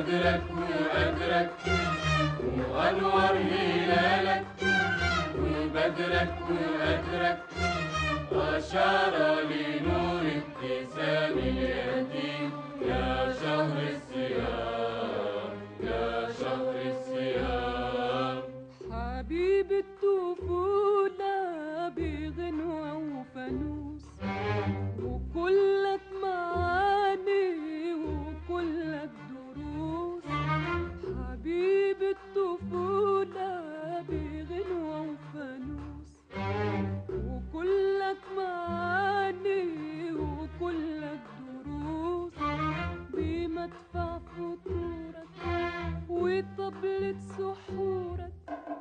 بدرك وقدرك وأنور هلالك وبدرك وقدرك أشار لنور ابتسام اليتيم يا شهر الصيام يا شهر الصيام حبيب الطفولة بغنوة وفانوس وكلك معاني وكلك دروس حبيب الطفولة بغنوة وفانوس وكلك معاني وكلك دروس بمدفع فطورك وطبلة سحورك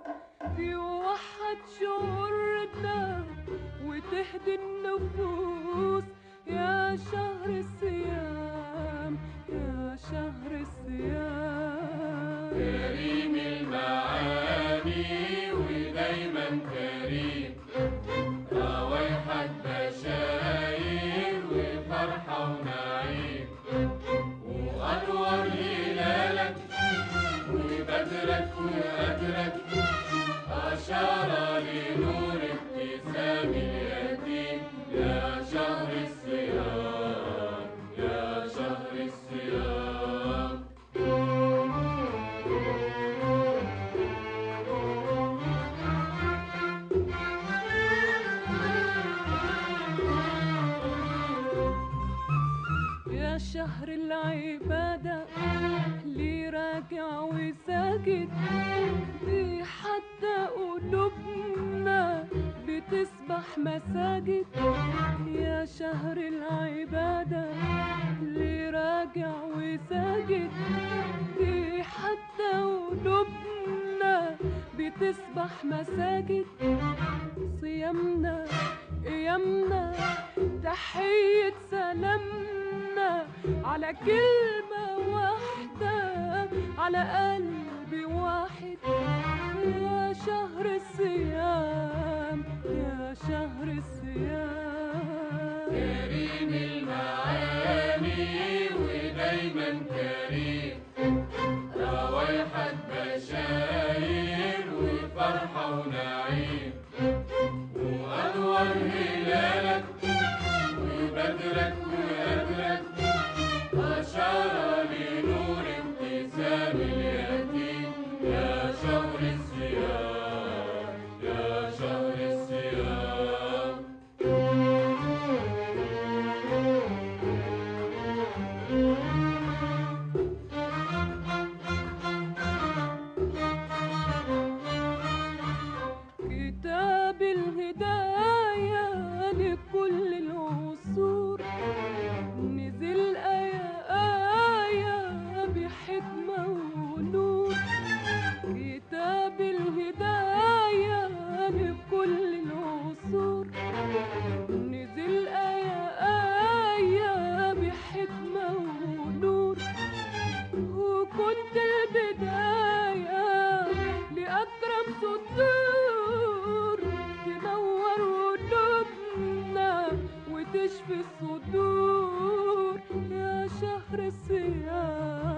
توحد شعورنا وتهدي النفوس يا شهر الصيام يا شهر الصيام كريم المعاني ودايما كريم روايحك بشاير وفرحة ونعيم وأنور هلالك وبدرك وقدرك أشار لنور ابتسام اليتيم يا شهر الصيام يا شهر الصيام يا شهر العبادة لي راجع وساجد دي حتى قلوبنا بتسبح مساجد يا شهر العبادة لي راجع وساجد دي حتى قلوبنا بتسبح مساجد صيامنا قيامنا تحية سلامنا على كلمة واحدة على قلب واحد يا شهر الصيام يا شهر الصيام كريم المعاني ودايما كريم روايحك بشاير وفرحة ونعيم وأنور هلالك وبدرك وقدرك أشار لنور ابتسام اليتيم يا شهر الصيام يا شهر الصيام كتاب الهداية لكل العصور نزل آية آية بحكمة ونور كتاب الهداية لكل العصور نزل آية آية بحكمة ونور وكنت البداية لأكرم سطور تنور قلوبنا وتشفي الصدور يا شهر الصيام